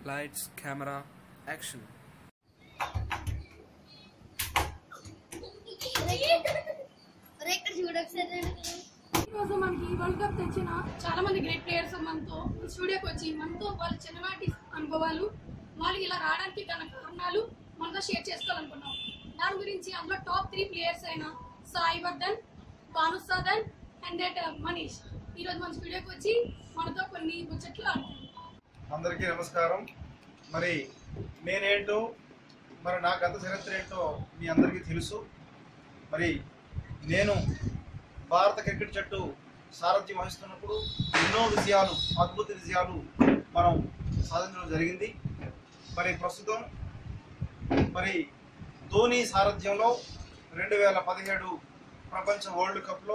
Lights, camera, action. అరే ఇక్కడ చూడు ఒకసారి ఈరోజు మనకి వరల్డ్ కప్ తెచ్చిన చాలా మంది గ్రేట్ ప్లేయర్స్ మనతో స్టూడియోకి వచ్చి మనతో వాళ్ళ చిన్ననాటి అనుభవాలు వాళ్ళకి ఇలా రావడానికి గల కారణాలు మనతో షేర్ చేసుకోవాలనుకున్నాం దాని గురించి అందులో టాప్ త్రీ ప్లేయర్స్ అయిన సాయి వర్ధన్ భాను సాధన్ అండ్ దట్ మనీష్ ఈరోజు మన స్టూడియోకి వచ్చి మనతో కొన్ని ముచ్చట్లు ఆడుతున్నారు అందరికీ నమస్కారం మరి నేనేంటో మరి నా గత చరిత్ర ఏంటో మీ అందరికీ తెలుసు మరి నేను భారత క్రికెట్ జట్టు సారథ్యం వహిస్తున్నప్పుడు ఎన్నో విజయాలు అద్భుత విజయాలు మనం సాధించడం జరిగింది మరి ప్రస్తుతం మరి ధోని సారథ్యంలో రెండు వేల పదిహేడు ప్రపంచ వరల్డ్ కప్లో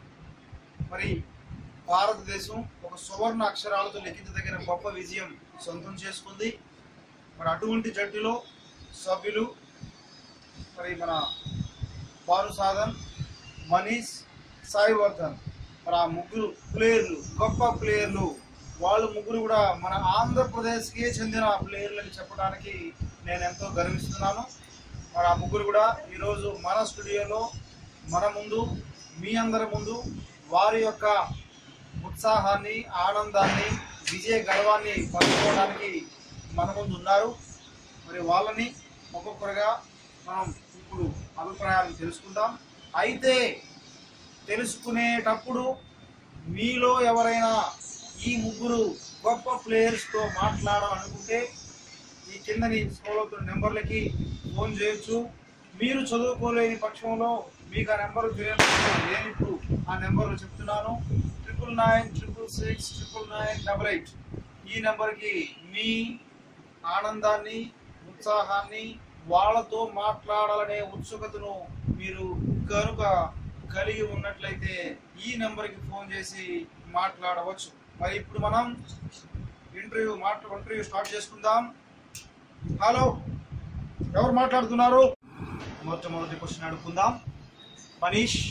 మరి భారతదేశం ఒక సువర్ణ అక్షరాలతో లిఖించదగిన గొప్ప విజయం సొంతం చేసుకుంది మరి అటువంటి జట్టులో సభ్యులు మరి మన బాలు సాధన్ మనీష్ సాయి వర్ధన్ మరి ఆ ముగ్గురు ప్లేయర్లు గొప్ప ప్లేయర్లు వాళ్ళు ముగ్గురు కూడా మన ఆంధ్రప్రదేశ్కి చెందిన ప్లేయర్లని చెప్పడానికి నేను ఎంతో గర్విస్తున్నాను మరి ఆ ముగ్గురు కూడా ఈరోజు మన స్టూడియోలో మన ముందు మీ అందరి ముందు వారి యొక్క ఉత్సాహాన్ని ఆనందాన్ని విజయ గర్వాన్ని పంచుకోవడానికి మన ముందు ఉన్నారు మరి వాళ్ళని ఒక్కొక్కరుగా మనం ఇప్పుడు అభిప్రాయాలు తెలుసుకుందాం అయితే తెలుసుకునేటప్పుడు మీలో ఎవరైనా ఈ ముగ్గురు గొప్ప ప్లేయర్స్తో మాట్లాడాలనుకుంటే ఈ కిందని స్క్రోల్ అవుతున్న నెంబర్లకి ఫోన్ చేయొచ్చు మీరు చదువుకోలేని పక్షంలో మీకు ఆ నెంబర్ తెలియదు నేను ఇప్పుడు ఆ నెంబర్లు చెప్తున్నాను triple nine triple six triple nine double eight ఈ నెంబర్కి మీ ఆనందాన్ని ఉత్సాహాన్ని వాళ్ళతో మాట్లాడాలనే ఉత్సుకతను మీరు కనుక కలిగి ఉన్నట్లయితే ఈ నెంబర్కి ఫోన్ చేసి మాట్లాడవచ్చు మరి ఇప్పుడు మనం ఇంటర్వ్యూ మాట్లా ఇంటర్వ్యూ స్టార్ట్ చేసుకుందాం హలో ఎవరు మాట్లాడుతున్నారు మొట్టమొదటి క్వశ్చన్ అడుగుకుందాం మనీష్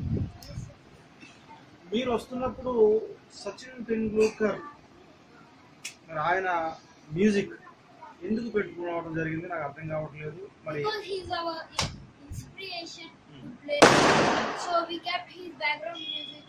మీరు వస్తున్నప్పుడు సచిన్ టెండూల్కర్ మరి ఆయన మ్యూజిక్ ఎందుకు పెట్టుకోవడం జరిగింది నాకు అర్థం కావట్లేదు మరి because he's our inspiration to play so we kept his background music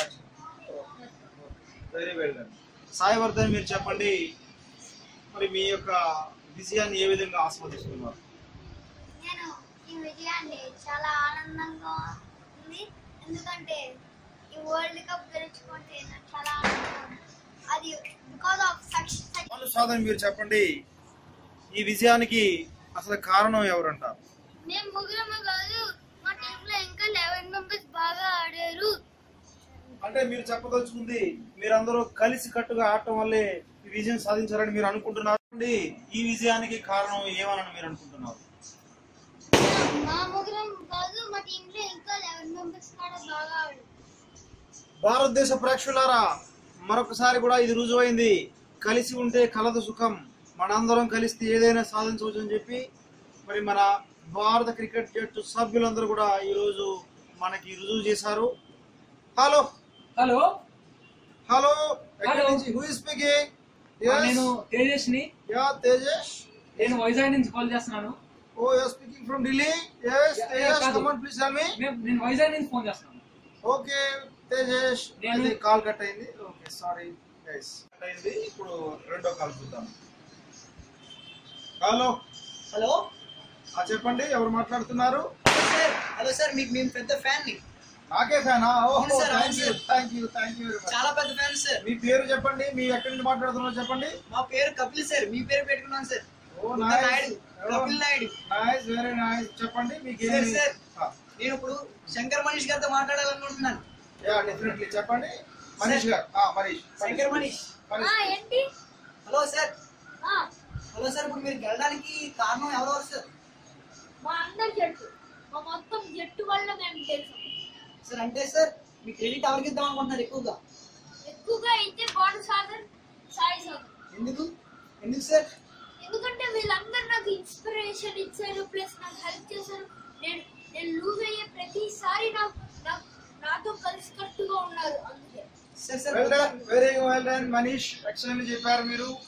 very well done Sai Vardhan మీరు చెప్పండి మరి మీ యొక్క విజయాన్ని ఏ విధంగా ఆస్వాదిస్తున్నారు నేను ఈ విజయాన్ని చాలా ఆనందంగా ఉంది ఎందుకంటే ఈ వరల్డ్ కప్ గెలుచుకుంటే నాకు చాలా ఆనందంగా ఉంది అది బికాస్ ఆఫ్ సక్సెస్ వాళ్ళు సాధన మీరు చెప్పండి ఈ విజయానికి అసలు కారణం ఎవరంటారు మేము ముగ్గురమే కాదు మా టీంలో ఇంకా లెవెన్ మెంబర్స్ బాగా ఆడారు అంటే మీరు చెప్పదలుచుకుంది మీరందరూ కలిసి కట్టుగా ఆడటం వల్లే ఈ విజయం సాధించారని మీరు అనుకుంటున్నారు అండి ఈ విజయానికి కారణం ఏమని మీరు అనుకుంటున్నారు మా ముగ్గురం కాదు మా టీంలో ఇంకా లెవెన్ మెంబర్స్ కూడా బాగా ఆడారు భారతదేశ ప్రేక్షకులారా మరొకసారి కూడా ఇది రుజువైంది కలిసి ఉంటే కలదు సుఖం మనందరం కలిస్తే ఏదైనా సాధించవచ్చు అని చెప్పి మరి మన భారత క్రికెట్ జట్టు సభ్యులందరూ కూడా ఈరోజు మనకి రుజువు చేశారు హలో హలో హలో ఎక్కడి Hello. నుంచి హూ స్పీకింగ్ నేను తేజస్ ని యా తేజస్ నేను వైజాగ్ నుంచి కాల్ చేస్తున్నాను oh you speaking from Delhi yes Yeah, Tejas కాదు. Come on please tell me మేము నేను వైజాగ్ నుంచి ఫోన్ చేస్తున్నాను ఓకే తేజస్ నేను- ఇది కాల్ కట్ అయింది ఓకే సారీ గైస్ కట్ అయింది ఇప్పుడు రెండో కాల్ చూద్దాం హలో హలో ఆ చెప్పండి ఎవరు మాట్లాడుతున్నారు హలో సార్ హలో సార్ మీకు మేము పెద్ద ఫ్యాన్ ని నాకే ఫ్యానా ఓహో అవును సార్, థ్యాంక్ అవును you sir. Thank you thank you very much చాలా పెద్ద ఫ్యాన్ సార్ మీ పేరు చెప్పండి మీ ఎక్కడి నుంచి మాట్లాడుతున్నారో చెప్పండి మా పేరు కపిల్ సార్ మీ పేరు పెట్టుకున్నాను సార్ ఓ బుద్ధ nice Naidu Kapil Naidu nice very nice చెప్పండి మీకు సార్ ఏమి సార్ నేను ఇప్పుడు శంకర్ మనీష్ గారితో మాట్లాడాలనుకుంటున్నాను యా డెఫినెట్లీ చెప్పండి మనీష్ గారు ఆ, మనీష్ శంకర్ మనీష్ ఆ, ఏంటి హలో సార్ ఆ, హలో సార్ ఇప్పుడు మీరు గెలడానికి కారణం ఎవరెవరు సార్ మా అందరి జట్టు మా మొత్తం జట్టు వల్ల మేము గెలిచాం సార్ అంటే సార్ మీ క్రెడిట్ ఎవరికి ఇద్దాం అనుకుంటున్నారు ఎక్కువగా ఎక్కువగా అయితే బాను సాగర్ సాయి సాగర్ ఎందుకు ఎందుకు సార్ ఎందుకంటే వీళ్ళందరూ నాకు ఇన్స్పిరేషన్ ఇచ్చారు ప్లస్ నాకు హెల్ప్ చేశారు నేను నేను లూజ్ అయ్యే ప్రతిసారి నాకు నాకు నాతో కలిసికట్టుగా ఉన్నారు అందుకే sir sir well done very well done Manish excellent చెప్పారు మీరు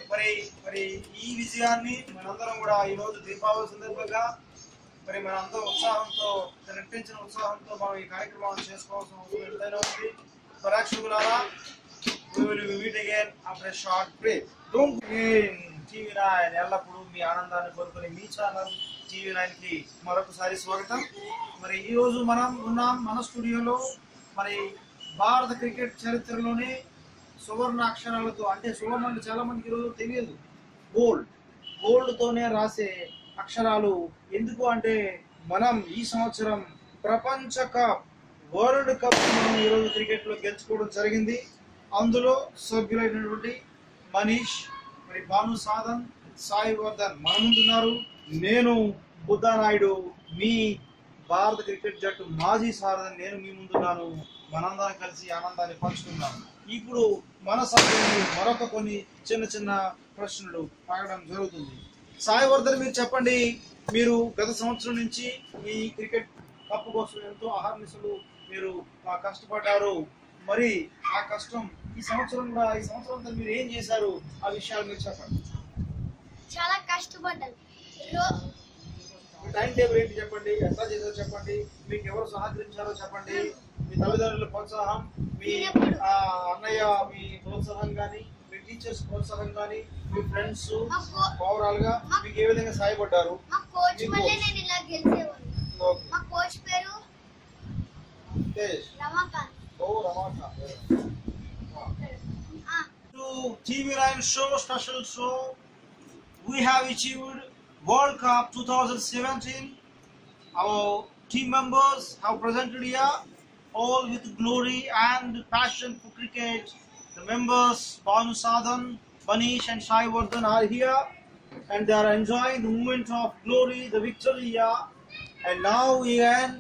మరి మరి ఈ విజయాన్ని మనందరం కూడా ఈ రోజు దీపావళి సందర్భంగా మరి మనందరం ఉత్సాహంతో రెట్టించిన ఉత్సాహంతో మనం ఈ కార్యక్రమాన్ని చేసుకోవాల్సిన అవసరం ఎంతైనా ఉంది పరాక్షకులారా we will meet again after a short break. Don't forget TV nine ఎల్లప్పుడూ మీ ఆనందాన్ని కోరుకునే మీ ఛానల్ టీవీ నైన్ కి మరొకసారి స్వాగతం మరి ఈ రోజు మనం ఉన్నాం మన స్టూడియోలో మరి భారత క్రికెట్ చరిత్రలోనే సువర్ణ అక్షరాలతో అంటే సువర్ణ అంటే చాలా మందికి ఈరోజు తెలియదు గోల్డ్ గోల్డ్ తోనే రాసే అక్షరాలు ఎందుకు అంటే మనం ఈ సంవత్సరం ప్రపంచ కప్ వరల్డ్ కప్ మనం ఈరోజు క్రికెట్ లో గెలుచుకోవడం జరిగింది అందులో సభ్యులైనటువంటి మనీష్ మరి భాను సాధన్ సాయి వర్ధన్ మన ముందున్నారు నేను బుద్ధానాయుడు మీ భారత క్రికెట్ జట్టు మాజీ సారథి నేను మీ ముందున్నాను మనందరం కలిసి ఆనందాన్ని పంచుకుందాం ఇప్పుడు మన సభ్యులు మరొక కొన్ని చిన్న చిన్న ప్రశ్నలు అడగడం జరుగుతుంది సాయి వర్ధన్ మీరు చెప్పండి మీరు గత సంవత్సరం నుంచి ఈ క్రికెట్ కప్ కోసం ఎంతో అహర్నిశలు మీరు ఆ, కష్టపడ్డారు మరి ఆ కష్టం ఈ సంవత్సరం కూడా ఈ సంవత్సరం అంతా మీరు ఏం చేశారు ఆ విషయాలు మీరు చెప్పండి చాలా కష్టపడ్డాను రో- మీ టైం టేబుల్ ఏంటి చెప్పండి ఎట్లా చేశారో చెప్పండి మీకు ఎవరు సహకరించారో చెప్పండి మీ తల్లిదండ్రుల ప్రోత్సాహం మీ ఆ, అన్నయ్య మీ ప్రోత్సాహం కానీ మీ టీచర్స్ ప్రోత్సాహం కానీ మీ ఫ్రెండ్స్ ఓవరాల్ గా మీకు ఏ విధంగా సహాయపడ్డారు మా కోచ్ వల్లే నేను ఇలా గెలిచేవాడిని ఓకే మా కోచ్ పేరు తేజ్ రమాకాంత్ ఓ రమాక ఆ, to TV9 show, special show, we have achieved World Cup 2017. Our team members have presented here, all with glory and passion for cricket. The members, Banu Sadhan, Banish and Shai Vardhan are here and they are enjoying the moment of glory, the victory here. And now again,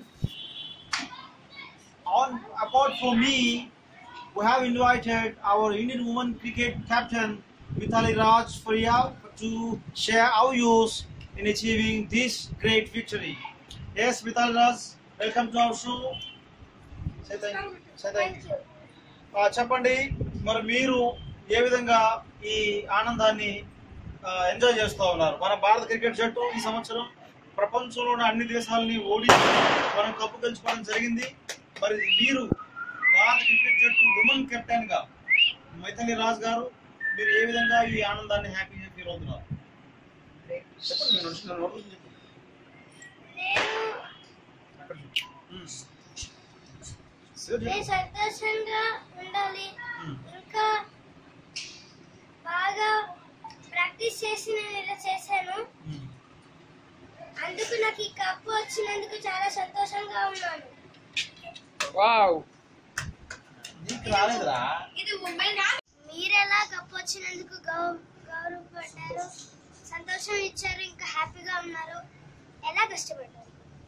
on apart from me, we have invited our Indian women cricket captain Mithali Raj Faria to share our views in achieving this great victory. Yes, Mithali Raj, welcome to our show. Say thank you. Say thank thank you. You ఆ, చెప్పండి మరి మీరు ఏ విధంగా ఈ ఆనందాన్ని enjoy చేస్తూ ఉన్నారు మన భారత క్రికెట్ జట్టు ఈ సంవత్సరం ప్రపంచంలోని అన్ని దేశాలని ఓడించి మనం కప్పు గెలుచుకోవడం జరిగింది మరి మీరు భారత క్రికెట్ జట్టు ఉమెన్ కెప్టెన్ గా మైథిలి రాజ్ గారు మీరు ఏ విధంగా ఈ ఆనందాన్ని హ్యాపీగా ఫీల్ అవుతున్నారు చెప్పండి మీరు నడుచుకున్న నోట్స్ చెప్పండి. నేను అక్కడ చూడు. ఉమ్. నేను సంతోషంగా ఉండాలి ఉమ్. ఇంకా బాగా ప్రాక్టీస్ చేసి నేను ఇలా చేశాను ఉమ్. అందుకు నాకు ఈ కప్పు వచ్చినందుకు చాలా సంతోషంగా ఉన్నాను నీకు రాలేదురా ఇది ఉమెన్ మీరు ఎలా కప్పు వచ్చినందుకు గౌ- గౌరవపడ్డారు సంతోషం ఇచ్చారు ఇంకా హ్యాపీగా ఉన్నారు ఎలా కష్టపడ్డారు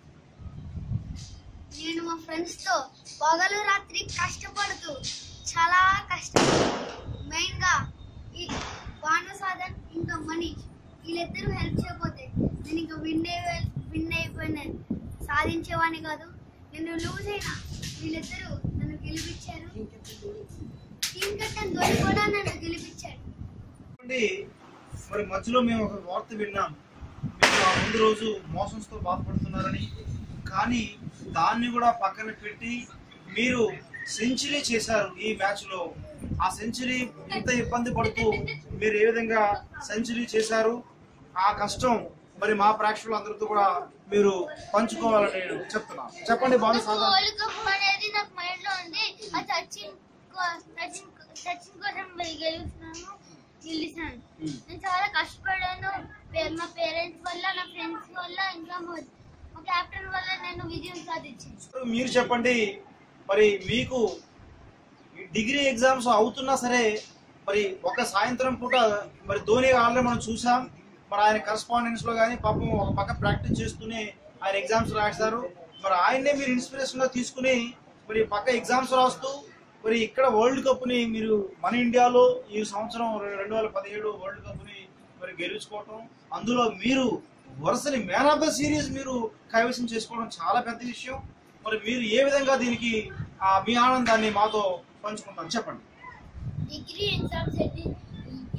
నేను మా ఫ్రెండ్స్ తో పగలు రాత్రి కష్టపడుతూ చాలా కష్టపడ్డాను మెయిన్ గా ఈ భాను సాధన్ ఇంకా మనీష్ వీళ్ళిద్దరూ హెల్ప్ చేయకపోతే నేను ఇంకా విన్ అయ్యే విన్ అయిపోయినా సాధించేవాడిని కాదు నేను లూజ్ అయినా వీళ్ళిద్దరూ నన్ను గెలిపించారు టీం కెప్టెన్ ధోని కూడా నన్ను గెలిపించాడు అండి, మరి మధ్యలో మేము ఒక వార్త విన్నాం మీరు ఆ ముందు రోజు మోషన్స్ తో బాధపడుతున్నారని కానీ దాన్ని కూడా పక్కన పెట్టి మీరు సెంచరీ చేశారు ఈ మ్యాచ్ లో ఆ సెంచరీ ఇంత ఇబ్బంది పడుతూ మీరు ఏ విధంగా సెంచరీ చేశారు ఆ కష్టం మరి మా ప్రేక్షకులందరితో కూడా మీరు పంచుకోవాలని నేను చెప్తున్నాను చెప్పండి బాను సాధారణ వరల్డ్ కప్ అనేది నాకు మైండ్ లో ఉంది ఆ సచిన్ కో- సచిన్ సచిన్ కోసం గెలుస్తున్నాను గెలిచాను నేను చాలా కష్టపడాను పే- మా పేరెంట్స్ వల్ల నా ఫ్రెండ్స్ వల్ల ఇంకా మా మా కెప్టెన్ వల్ల నేను విజయం సాధించాను మీరు చెప్పండి మరి మీకు ఈ డిగ్రీ ఎగ్జామ్స్ అవుతున్నా సరే మరి ఒక సాయంత్రం పూట మరి ధోని ఆల్రెడీ మనం చూసాం మరి ఆయన కరస్పాండెన్స్ లో కానీ పాపం ఒక పక్క ప్రాక్టీస్ చేస్తూనే ఆయన ఎగ్జామ్స్ రాస్తారు మరి ఆయన్నే మీరు ఇన్స్పిరేషన్ గా తీసుకుని మరి పక్క ఎగ్జామ్స్ రాస్తూ మరి ఇక్కడ వరల్డ్ కప్ ని మీరు మన ఇండియాలో ఈ సంవత్సరం రెండు వేల పదిహేడు వరల్డ్ కప్ ని మరి గెలుచుకోవటం అందులో మీరు వరుసని మ్యాన్ ఆఫ్ ద సిరీస్ మీరు కైవసం చేసుకోవడం చాలా పెద్ద విషయం మరి మీరు ఏ విధంగా దీనికి ఆ, మీ ఆనందాన్ని మాతో పంచుకుంటారు చెప్పండి డిగ్రీ ఎగ్జామ్స్ అయితే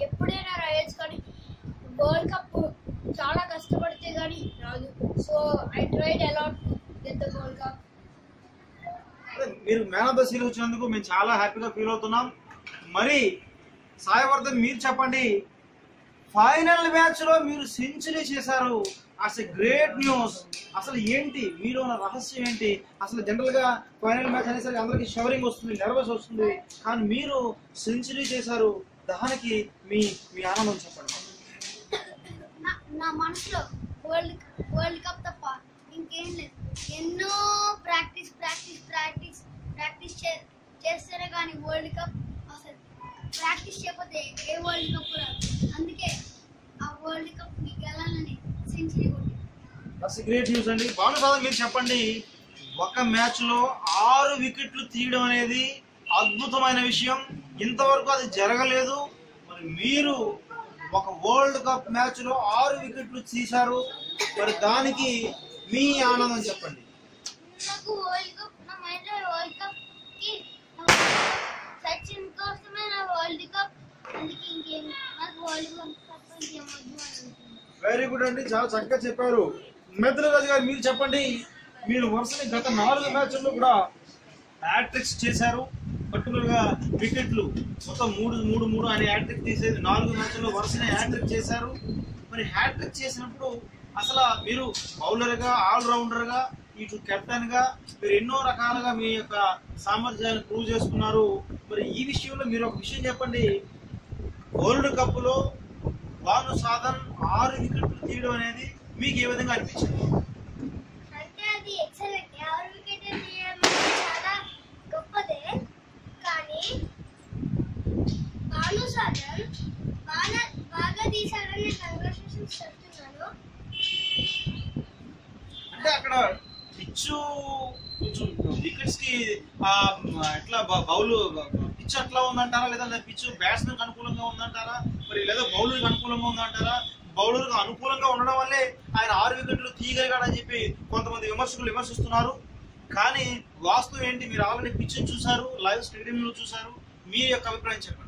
ఎప్పుడైనా రాయొచ్చు కానీ వరల్డ్ కప్ చాలా కష్టపడితే కానీ రాదు so I tried a lot get the world cup అదే మీరు మ్యాన్ ఆఫ్ ద సిరీస్ వచ్చినందుకు మేము చాలా హ్యాపీగా ఫీల్ అవుతున్నాం మరి సాయవర్ధన్ మీరు చెప్పండి ఫైనల్ మ్యాచ్ లో మీరు సెంచరీ చేశారు అసలు గ్రేట్ న్యూస్ అసలు ఏంటి మీలో ఉన్న రహస్యం ఏంటి అసలు జనరల్ గా ఫైనల్ మ్యాచ్ అనేసరికి అందరికి షవరింగ్ వస్తుంది నర్వస్ వస్తుంది కానీ మీరు సెంచరీ చేశారు దానికి మీ మీ ఆనందం చెప్పండి నా నా మనసులో వరల్డ్ వరల్డ్ కప్ తప్ప ఇంకేం లేదు ఎన్నో ప్రాక్టీస్ ప్రాక్టీస్ ప్రాక్టీస్ ప్రాక్టీస్ చేస్తేనే కానీ వరల్డ్ కప్ అసలు ప్రాక్టీస్ చేయకపోతే ఏ వరల్డ్ కప్ రాదు అందుకే ఆ వరల్డ్ కప్ మీకు వెళ్ళాలని సెంచరీ కొట్టి దట్స్ గ్రేట్ న్యూస్ అండి భానుసాదం మీరు చెప్పండి ఒక మ్యాచ్ లో ఆరు వికెట్లు తీయడం అనేది అద్భుతమైన విషయం ఇంతవరకు అది జరగలేదు మరి మీరు ఒక వరల్డ్ కప్ మ్యాచ్ లో ఆరు వికెట్లు తీశారు మరి దానికి మీ ఆనందం చెప్పండి నాకు వరల్డ్ కప్ నా మైండ్ వరల్డ్ కప్ కి సచిన్ కోసమే నా వరల్డ్ కప్ అందుకే ఇంకేం నాకు వరల్డ్ కప్ తప్ప ఇంకేం వద్దు అని అనుకుంటున్నాను. వెరీ గుడ్ అండి చాలా చక్కగా చెప్పారు మెదలరాజు గారు మీరు చెప్పండి మీరు వరుసని గత నాలుగు మ్యాచ్ల్లో కూడా హ్యాట్రిక్స్ చేశారు పర్టికులర్ గా వికెట్లు మొత్తం మూడు మూడు మూడు అని హ్యాట్రిక్ తీసేది నాలుగు మ్యాచ్ల్లో వరుసనే హ్యాట్రిక్ చేశారు మరి హ్యాట్రిక్ చేసినప్పుడు అసలు మీరు బౌలర్ గా ఆల్ రౌండర్ గా ఇటు కెప్టెన్ గా మీరు ఎన్నో రకాలుగా మీ యొక్క సామర్థ్యాన్ని ప్రూవ్ చేసుకున్నారు మరి ఈ విషయంలో మీరు ఒక విషయం చెప్పండి వరల్డ్ కప్ లో భాను సాధన్ ఆరు వికెట్లు తీయడం అనేది మీకు ఏ విధంగా అనిపించింది అంటే అది ఎక్సలెంట్ ఎవరి వికెట్ తీయడం అనేది చాలా గొప్పదే కానీ భాను సాగర్ బాగా బాగా తీశాడని కంగ్రాచులేషన్స్ చెప్తున్నాను అంటే అక్కడ పిచ్చు కొంచెం వికెట్స్ కి ఆ, ఎట్లా బ- బౌలు పిచ్ అట్లా ఉందంటారా లేదా పిచ్ బ్యాట్స్మెన్ అనుకూలంగా ఉందంటారా మరి లేదా బౌలర్ అనుకూలంగా ఉందంటారా బౌలర్ అనుకూలంగా ఉండడం వల్లే ఆయన ఆరు వికెట్లు తీయగలిగాడని చెప్పి కొంతమంది విమర్శకులు విమర్శిస్తున్నారు కానీ వాస్తవం ఏంటి మీరు ఆల్రెడీ పిచ్ చూసారు లైవ్ స్టేడియంలో చూసారు మీ యొక్క అభిప్రాయం చెప్పండి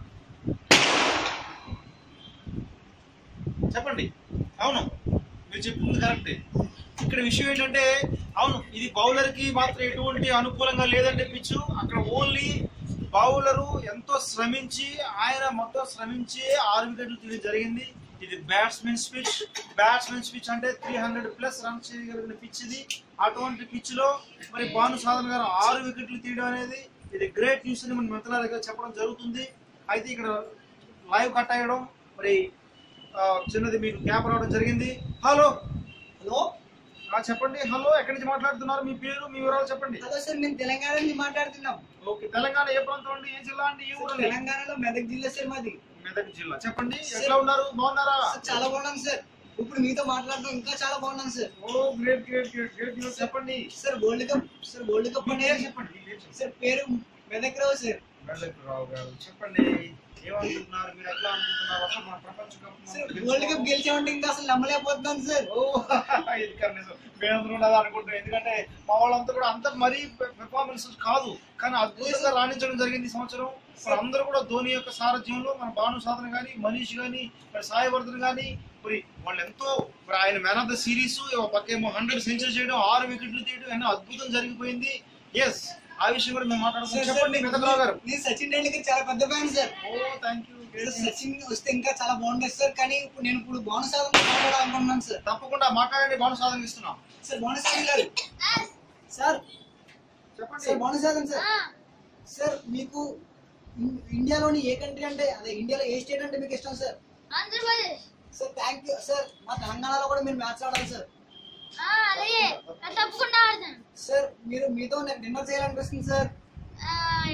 చెప్పండి అవును మీరు చెప్పింది కరెక్టే ఇక్కడ విషయం ఏంటంటే అవును ఇది బౌలర్ కి మాత్రం ఎటువంటి అనుకూలంగా లేదంటే పిచ్చు అక్కడ ఓన్లీ బౌలరు ఎంతో శ్రమించి ఆయన మొత్తం శ్రమించి ఆరు వికెట్లు తీయడం జరిగింది ఇది బ్యాట్స్మెన్ స్పిచ్ బ్యాట్స్మెన్ స్పిచ్ అంటే త్రీ హండ్రెడ్ ప్లస్ రన్స్ చేయగలిగిన పిచ్ ఇది అటువంటి పిచ్ లో మరి భాను సాధన్ గారు ఆరు వికెట్లు తీయడం అనేది ఇది గ్రేట్ న్యూస్ అని మన మిత్రుల చెప్పడం జరుగుతుంది అయితే ఇక్కడ లైవ్ కట్ అయ్యడం మరి ఆ, చిన్నది మీకు క్యాప్ రావడం జరిగింది హలో హలో ఆ, చెప్పండి హలో ఎక్కడి నుంచి మాట్లాడుతున్నారు మీ పేరు మీ వివరాలు చెప్పండి హలో సార్ మేము తెలంగాణ నుంచి మాట్లాడుతున్నాం ఓకే తెలంగాణ ఏ ప్రాంతం అండి ఏ జిల్లా అండి ఏ ఊరు సార్, అండి? తెలంగాణలో మెదక్ జిల్లా సార్ మాది మెదక్ జిల్లా చెప్పండి ఎట్లా ఉన్నారు బాగున్నారా సార్, చాలా బాగున్నాను సార్ ఇప్పుడు మీతో మాట్లాడడం ఇంకా చాలా బాగున్నాను sir oh great great great great news చెప్పండి sir world cup sir world cup మీ పేరు అనేది చెప్పండి మీ పేరు చెప్పండి. సార్ పేరు మెదక్ రావు సార్ మెదక్ రావు గారు చెప్పండి ఏమనుకుంటున్నారు మీరు ఎట్లా అనుకుంటున్నారు అసలు మన ప్రపంచ కప్ మనం సార్ వరల్డ్ కప్ గెలిచామంటే ఇంకా అసలు నమ్మలేకపోతున్నాను సార్ ఓ ఇది కనీసం మేమందరూ ఉన్నది అనుకుంటాం ఎందుకంటే మా వాళ్ళంతా కూడా అంత మరీ పెర్ఫార్మెన్స్ కాదు కానీ అద్భుతంగా రాణించడం జరిగింది ఈ సంవత్సరం మరి అందరూ కూడా ధోని యొక్క సారథ్యంలో మన భాను సాధన కానీ మనీష్ కానీ మరి సాయవర్ధన్ కానీ మరి వాళ్ళు ఎంతో మరి ఆయన మ్యాన్ ఆఫ్ ద సిరీస్ పక్కేమో హండ్రెడ్ సెంచరీ చేయడం ఆరు వికెట్లు తీయడం ఎన్నో అద్భుతం జరిగిపోయింది ఎస్ ఆ విషయం కూడా మేము సార్, మాట్లాడుకుంటాం సార్, చెప్పండి మెదకరావు గారు నేను సచిన్ టెండూల్కర్ చాలా పెద్ద fan sir oh thank you sir, Sachin వస్తే ఇంకా చాలా బాగుండేది సార్ కానీ ఇప్పుడు నేను ఇప్పుడు బోనసాగం మాట్లాడాలనుకుంటున్నాను సార్ తప్పకుండా మాట్లాడండి భాను సాధన ఇస్తున్నాం సార్ బోనసాగం గారు సార్ చెప్పండి సార్ బోనసాగం సార్ సార్ మీకు ఇన్- ఇండియాలోని ఏ కంట్రీ అంటే అదే ఇండియాలో ఏ స్టేట్ అంటే మీకు ఇష్టం sir Andhra Pradesh sir thank you sir మా తెలంగాణలో కూడా మీరు మ్యాచ్ ఆడాలి సార్ ఆ, అలాగే నేను తప్పకుండా ఆడతాను సార్ మీరు మీతో నాకు డిన్నర్ చేయాలనిపిస్తుంది సార్ ఆ,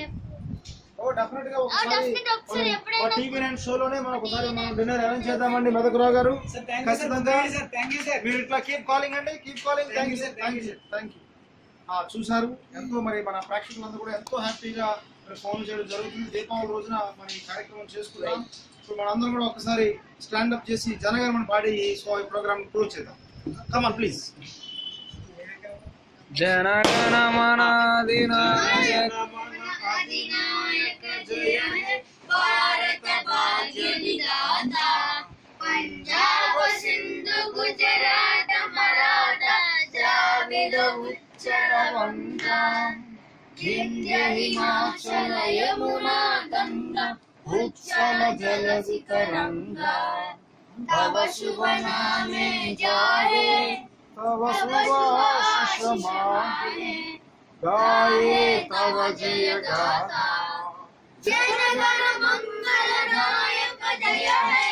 ఓ డెఫినెట్ గా ఆ, ఒకసారి definite ఒకసారి ఎప్పుడైనా- టీవీ నైన్ షోలోనే మనం ఒకసారి మనం డిన్నర్ అరేంజ్ చేద్దామండి మెదకురావు గారు సార్ థ్యాంక్ యూ సార్ ఖచ్చితంగా సార్ థ్యాంక్ యూ సార్ మీరు ఇట్లా కీప్ కాలింగ్ అండి keep calling thank you Thank you, thank you thank you చూసారు ఎంతో మరి మన ప్రేక్షకులందరూ కూడా ఎంతో హ్యాపీగా మరి ఫోన్ చేయడం జరుగుతుంది దీపావళి రోజున మనం ఈ కార్యక్రమం చేసుకున్నాం ఇప్పుడు మనందరం కూడా ఒకసారి స్టాండ్ అప్ చేసి జనగణమన పాడి ఈ షో ఈ ప్రోగ్రామ్ క్లోజ్ చేద్దాం కమాన్ ప్లీజ్ జనగణమనాధినాయక అధినాయక జయ హే భారత భాగ్య విధాత పంజాబ్ సింధు గుజరాత మరాఠ ద్రావిడ ఉచ్చర వంగ వింధ్య హిమాచల యమునా గంగా ఉచ్చల జల శిఖరంగా తవ శుభ నామే జాయే తవ तव शुभाशिषमाने गाये तव जय गाथा जन गण मंगल नायक जय हे